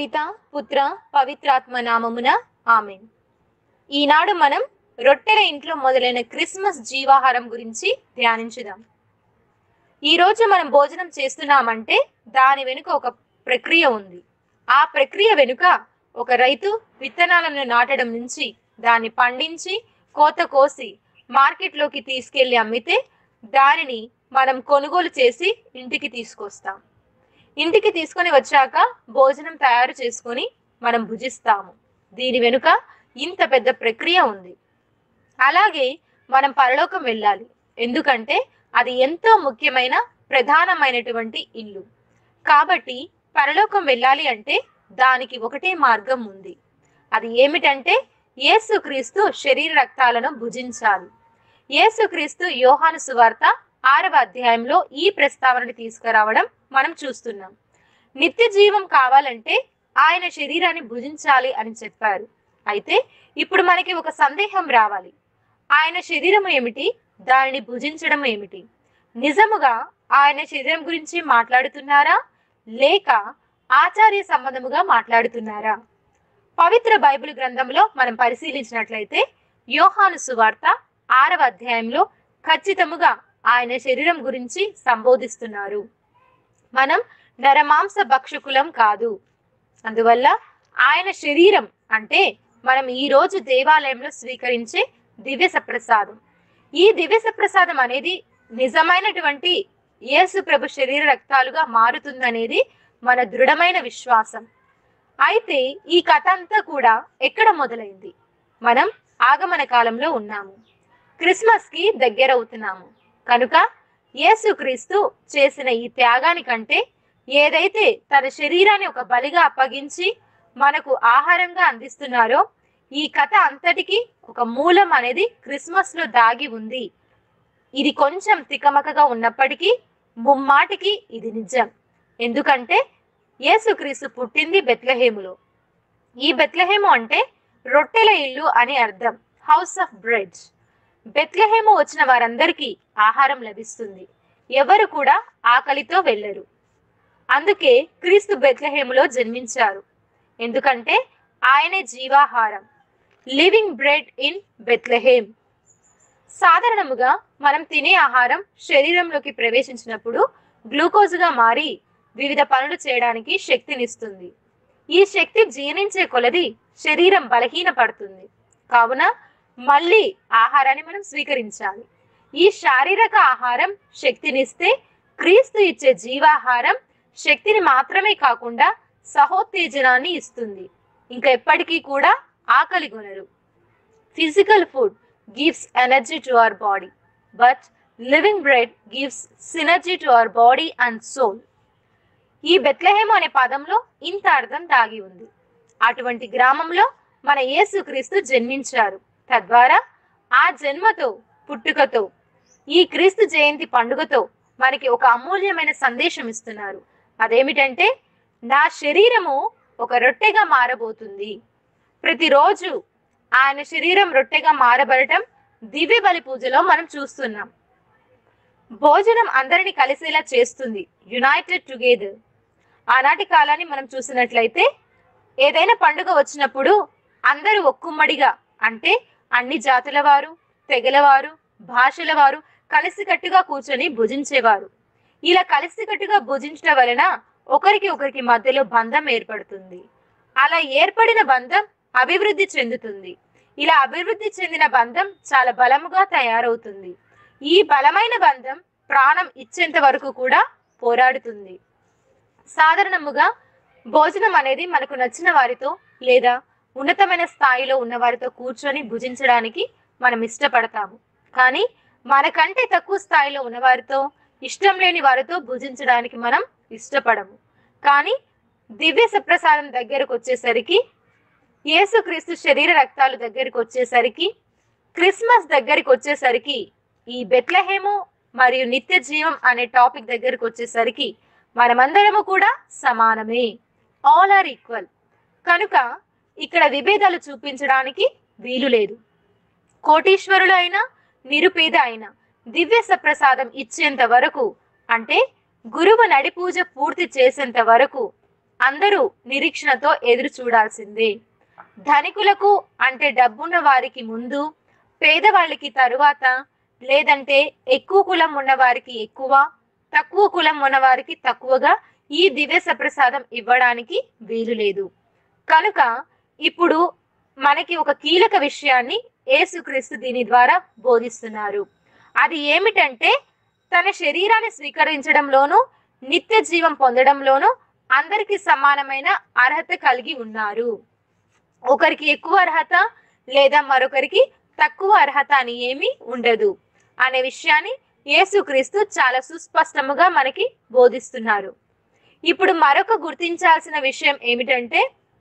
పిత పుత్ర పవిత్రాత్మ నామమున ఆమెన్ ఈనాడు మనం రొట్టెల ఇంట్లో మొదలైన క్రిస్మస్ జీవాహారం గురించి ధ్యానించుదాం ఈ రోజు మనం భోజనం చేస్తున్నామంటే దాని వెనుక ఒక ప్రక్రియ ఉంది ఆ ప్రక్రియ వెనుక ఒక రైతు విత్తనాలను నాటడం నుంచి దాన్ని పండించి కోత కోసి మార్కెట్లోకి తీసుకెళ్లి అమ్మితే దానిని మనం కొనుగోలు చేసి ఇంటికి తీసుకొస్తాం ఇంటికి తీసుకొని వచ్చాక భోజనం తయారు చేసుకొని మనం భుజిస్తాము దీని వెనుక ఇంత పెద్ద ప్రక్రియ ఉంది అలాగే మనం పరలోకం వెళ్ళాలి ఎందుకంటే అది ఎంతో ముఖ్యమైన ప్రధానమైనటువంటి ఇల్లు కాబట్టి పరలోకం వెళ్ళాలి అంటే దానికి ఒకటే మార్గం ఉంది అది ఏమిటంటే యేసుక్రీస్తు శరీర రక్తాలను భుజించాలి యేసుక్రీస్తు యోహాను సువార్త ఆరవ అధ్యాయంలో ఈ ప్రస్తావనని తీసుకురావడం మనం చూస్తున్నాం నిత్య జీవం కావాలంటే ఆయన శరీరాన్ని భుజించాలి అని చెప్పారు అయితే ఇప్పుడు మనకి ఒక సందేహం రావాలి ఆయన శరీరం ఏమిటి దానిని భుజించడం ఏమిటి నిజముగా ఆయన శరీరం గురించి మాట్లాడుతున్నారా లేక ఆచార్య సంబంధముగా మాట్లాడుతున్నారా పవిత్ర బైబిల్ గ్రంథంలో మనం పరిశీలించినట్లయితే యోహాను సువార్త ఆరవ అధ్యాయంలో ఖచ్చితముగా ఆయన శరీరం గురించి సంబోధిస్తున్నారు మనం నరమాంస భక్షకులం కాదు అందువల్ల ఆయన శరీరం అంటే మనం ఈ రోజు దేవాలయంలో స్వీకరించే దివ్య సప్రసాదం ఈ దివ్య సప్రసాదం అనేది నిజమైనటువంటి యేసు ప్రభు శరీర రక్తాలుగా మారుతుందనేది మన దృఢమైన విశ్వాసం అయితే ఈ కథ అంతా కూడా ఎక్కడ మొదలైంది మనం ఆగమన కాలంలో ఉన్నాము క్రిస్మస్ కి దగ్గరవుతున్నాము కనుక యేసుక్రీస్తు చేసిన ఈ త్యాగానికంటే ఏదైతే తన శరీరాన్ని ఒక బలిగా అప్పగించి మనకు ఆహారంగా అందిస్తున్నారో ఈ కథ అంతటికి ఒక మూలం అనేది క్రిస్మస్ లో దాగి ఉంది ఇది కొంచెం తికమకగా ఉన్నప్పటికీ ముమ్మాటికి ఇది నిజం ఎందుకంటే యేసుక్రీస్తు పుట్టింది బెత్లహేములో ఈ బెత్లహేము అంటే రొట్టెల ఇల్లు అని అర్థం హౌస్ ఆఫ్ బ్రెడ్ బెత్లహేము వచ్చిన వారందరికీ ఆహారం లభిస్తుంది ఎవరు కూడా ఆకలితో వెళ్ళరు అందుకే క్రీస్తు బెత్లహేములో జన్మించారు ఎందుకంటే ఆయనే జీవాహారం లివింగ్ బ్రెడ్ ఇన్ బెత్లహేమ్ సాధారణముగా మనం తినే ఆహారం శరీరంలోకి ప్రవేశించినప్పుడు గ్లూకోజ్గా మారి వివిధ పనులు చేయడానికి శక్తినిస్తుంది ఈ శక్తి జీర్ణించే కొలది శరీరం బలహీన పడుతుంది కావున మళ్ళీ ఆహారాన్ని మనం స్వీకరించాలి ఈ శారీరక ఆహారం శక్తినిస్తే క్రీస్తు ఇచ్చే జీవాహారం శక్తిని మాత్రమే కాకుండా సహోత్తేజనాన్ని ఇస్తుంది ఇంకా ఎప్పటికీ కూడా ఆకలి కొనరు physical food gives energy to our body but living bread gives synergy to our body and soul ఈ బెత్లహేం అనే పదంలో ఇంత అర్థం దాగి ఉంది అటువంటి గ్రామంలో మన యేసుక్రీస్తు జన్మించారు తద్వారా ఆ జన్మతో పుట్టుకతో ఈ క్రీస్తు జయంతి పండుగతో మనకి ఒక అమూల్యమైన సందేశం ఇస్తున్నారు అదేమిటంటే నా శరీరము ఒక రొట్టెగా మారబోతుంది ప్రతిరోజు ఆయన శరీరం రొట్టెగా మారబడటం దివ్య బలి పూజలో మనం చూస్తున్నాం భోజనం అందరిని కలిసేలా చేస్తుంది యునైటెడ్ టుగెదర్ ఆనాటి కాలాన్ని మనం చూసినట్లయితే ఏదైనా పండుగ వచ్చినప్పుడు అందరూ ఒక్కుమ్మడిగా అంటే అన్ని జాతుల వారు తెగల వారు భాషల వారు కలిసికట్టుగా కూర్చొని భుజించేవారు ఇలా కలిసికట్టుగా భుజించడం వలన ఒకరికి ఒకరికి మధ్యలో బంధం ఏర్పడుతుంది అలా ఏర్పడిన బంధం అభివృద్ధి చెందుతుంది ఇలా అభివృద్ధి చెందిన బంధం చాలా బలముగా తయారవుతుంది ఈ బలమైన బంధం ప్రాణం ఇచ్చేంత వరకు కూడా పోరాడుతుంది సాధారణముగా భోజనం అనేది మనకు నచ్చిన వారితో లేదా ఉన్నతమైన స్థాయిలో ఉన్న వారితో కూర్చొని భుజించడానికి మనం ఇష్టపడతాము కానీ మనకంటే తక్కువ స్థాయిలో ఉన్న వారితో ఇష్టం లేని వారితో భుజించడానికి మనం ఇష్టపడము కానీ దివ్య సప్రసాదం దగ్గరకు వచ్చేసరికి యేసుక్రీస్తు శరీర రక్తాలు దగ్గరికి వచ్చేసరికి క్రిస్మస్ దగ్గరికి వచ్చేసరికి ఈ బెత్లహేము మరియు నిత్య జీవం అనే టాపిక్ దగ్గరికి వచ్చేసరికి మనమందరము కూడా సమానమే ఆల్ ఆర్ ఈక్వల్ కనుక ఇక్కడ విభేదాలు చూపించడానికి వీలు లేదు కోటీశ్వరులు అయినా నిరుపేద అయినా దివ్య సప్రసాదం ఇచ్చేంత వరకు అంటే గురువు నడిపూజ పూర్తి చేసేంత వరకు అందరూ నిరీక్షణతో ఎదురు చూడాల్సిందే ధనికులకు అంటే డబ్బున్న వారికి ముందు పేదవాళ్ళకి తరువాత లేదంటే ఎక్కువ కులం ఉన్న వారికి ఎక్కువ తక్కువ కులం ఉన్న వారికి తక్కువగా ఈ దివ్య సప్రసాదం ఇవ్వడానికి వీలు లేదు కనుక ఇప్పుడు మనకి ఒక కీలక విషయాన్ని యేసుక్రీస్తు దీని ద్వారా బోధిస్తున్నారు అది ఏమిటంటే తన శరీరాన్ని స్వీకరించడంలోనూ నిత్య జీవం పొందడంలోనూ అందరికీ సమానమైన అర్హత కలిగి ఉన్నారు ఒకరికి ఎక్కువ అర్హత లేదా మరొకరికి తక్కువ అర్హత అని ఏమీ ఉండదు అనే విషయాన్ని యేసుక్రీస్తు చాలా సుస్పష్టముగా మనకి బోధిస్తున్నారు ఇప్పుడు మరొక గుర్తించాల్సిన విషయం ఏమిటంటే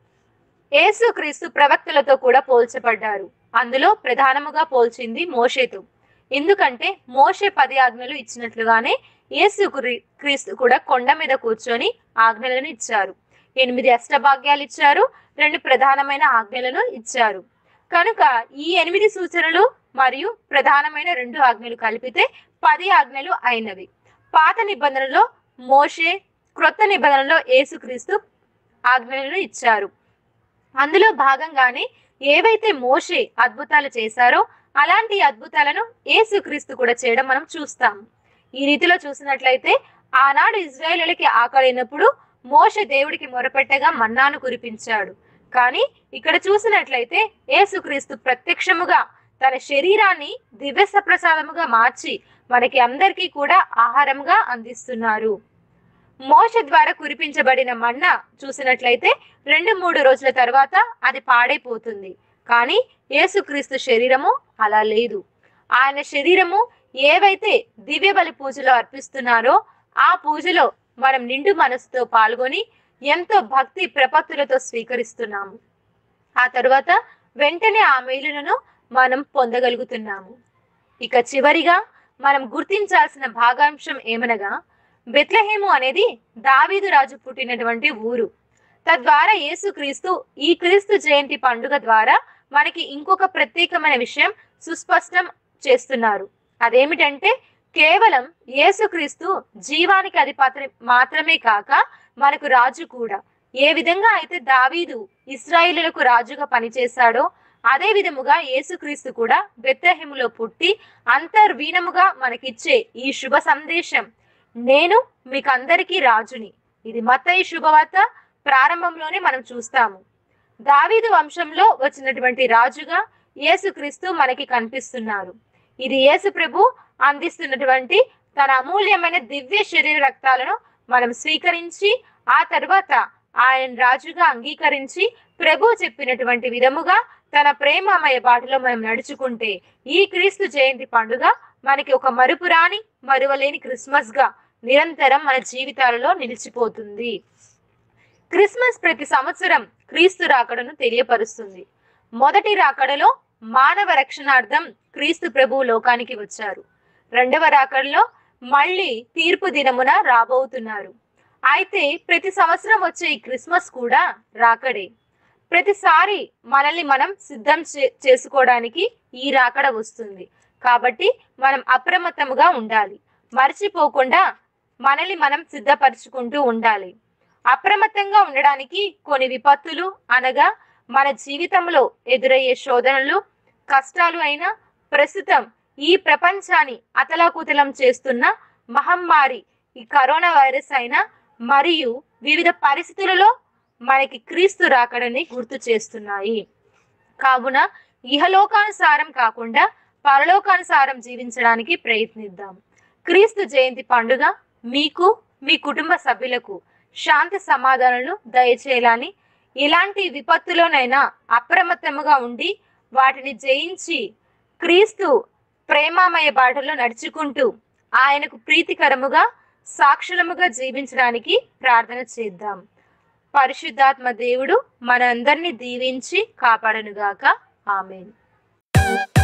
యేసుక్రీస్తు ప్రవక్తలతో కూడా పోల్చబడ్డారు అందులో ప్రధానముగా పోల్చింది మోషేతో ఎందుకంటే మోషే పది ఆజ్ఞలు ఇచ్చినట్లుగానే యేసు క్రీ- క్రీస్తు కూడా కొండ మీద కూర్చొని ఆజ్ఞలను ఇచ్చారు ఎనిమిది అష్టభాగ్యాలు ఇచ్చారు రెండు ప్రధానమైన ఆజ్ఞలను ఇచ్చారు కనుక ఈ ఎనిమిది సూచనలు మరియు ప్రధానమైన రెండు ఆజ్ఞలు కలిపితే పది ఆజ్ఞలు అయినవి పాత నిబంధనలో మోషే క్రొత్త నిబంధనలో యేసుక్రీస్తు ఆజ్ఞలను ఇచ్చారు అందులో భాగంగానే ఏవైతే మోషే అద్భుతాలు చేశారో అలాంటి అద్భుతాలను యేసుక్రీస్తు కూడా చేయడం మనం చూస్తాము ఈ రీతిలో చూసినట్లయితే ఆనాడు ఇజ్రాయేలులకి ఆకలినప్పుడు మోషే దేవుడికి మొరపెట్టగా మన్నాను కురిపించాడు కానీ ఇక్కడ చూసినట్లయితే యేసుక్రీస్తు ప్రత్యక్షముగా తన శరీరాన్ని దివ్య సప్రసాదముగా మార్చి మనకి అందరికీ కూడా ఆహారంగా అందిస్తున్నారు మోష ద్వారా కురిపించబడిన మన్న చూసినట్లయితే రెండు మూడు రోజుల తర్వాత అది పాడైపోతుంది కానీ యేసుక్రీస్తు శరీరము అలా లేదు ఆయన శరీరము ఏవైతే దివ్య బలి పూజలో అర్పిస్తున్నారో ఆ పూజలో మనం నిండు మనసుతో పాల్గొని ఎంతో భక్తి ప్రపత్తులతో స్వీకరిస్తున్నాము ఆ తరువాత వెంటనే ఆ మేలులను మనం పొందగలుగుతున్నాము ఇక చివరిగా మనం గుర్తించాల్సిన భాగాంశం ఏమనగా బెత్లహేము అనేది దావీదు రాజు పుట్టినటువంటి ఊరు తద్వారా యేసుక్రీస్తు ఈ క్రీస్తు జయంతి పండుగ ద్వారా మనకి ఇంకొక ప్రత్యేకమైన విషయం సుస్పష్టం చేస్తున్నారు అదేమిటంటే కేవలం యేసుక్రీస్తు జీవానికి అధిపతి మాత్రమే కాక మనకు రాజు కూడా ఏ విధంగా అయితే దావీదు ఇస్రాయిలులకు రాజుగా పనిచేశాడో అదే విధముగా యేసుక్రీస్తు కూడా బెత్లహేములో పుట్టి అంతర్వీనముగా మనకిచ్చే ఈ శుభ సందేశం నేను మీకందరికీ రాజుని ఇది మత్తయి శుభవార్త ప్రారంభంలోనే మనం చూస్తాము దావీదు వంశంలో వచ్చినటువంటి రాజుగా యేసుక్రీస్తు మనకి కనిపిస్తున్నారు ఇది యేసు ప్రభు అందిస్తున్నటువంటి తన అమూల్యమైన దివ్య శరీర రక్తాలను మనం స్వీకరించి ఆ తర్వాత ఆయన రాజుగా అంగీకరించి ప్రభు చెప్పినటువంటి విధముగా తన ప్రేమమయ బాటలో మనం నడుచుకుంటే ఈ క్రీస్తు జయంతి పండుగ మనకి ఒక మరుపురాని మరువలేని క్రిస్మస్ గా నిరంతరం మన జీవితాలలో నిలిచిపోతుంది క్రిస్మస్ ప్రతి సంవత్సరం క్రీస్తు రాకడను తెలియపరుస్తుంది మొదటి రాకడలో మానవ రక్షణార్థం క్రీస్తు ప్రభువు లోకానికి వచ్చారు రెండవ రాకడలో మళ్ళీ తీర్పు దినమున రాబోతున్నారు అయితే ప్రతి సంవత్సరం వచ్చే ఈ క్రిస్మస్ కూడా రాకడే ప్రతిసారి మనల్ని మనం సిద్ధం చే- చేసుకోవడానికి ఈ రాకడ వస్తుంది కాబట్టి మనం అప్రమత్తముగా ఉండాలి మర్చిపోకుండా మనల్ని మనం సిద్ధపరచుకుంటూ ఉండాలి అప్రమత్తంగా ఉండడానికి కొన్ని విపత్తులు అనగా మన జీవితంలో ఎదురయ్యే శోధనలు కష్టాలు అయినా ప్రస్తుతం ఈ ప్రపంచాన్ని అతలాకుతలం చేస్తున్న మహమ్మారి ఈ కరోనా వైరస్ అయినా మరియు వివిధ పరిస్థితులలో మనకి క్రీస్తు రాకడని గుర్తు చేస్తున్నాయి కావున ఇహలోకానుసారం కాకుండా పరలోకానుసారం జీవించడానికి ప్రయత్నిద్దాం క్రీస్తు జయంతి పండుగ మీకు మీ కుటుంబ సభ్యులకు శాంతి సమాధానాలు దయచేయాలని ఇలాంటి విపత్తులోనైనా అప్రమత్తముగా ఉండి వాటిని జయించి క్రీస్తు ప్రేమామయ బాటలో నడుచుకుంటూ ఆయనకు ప్రీతికరముగా సాక్షులముగా జీవించడానికి ప్రార్థన చేద్దాం పరిశుద్ధాత్మ దేవుడు మనందరినీ దీవించి కాపాడనుగాక ఆమెన్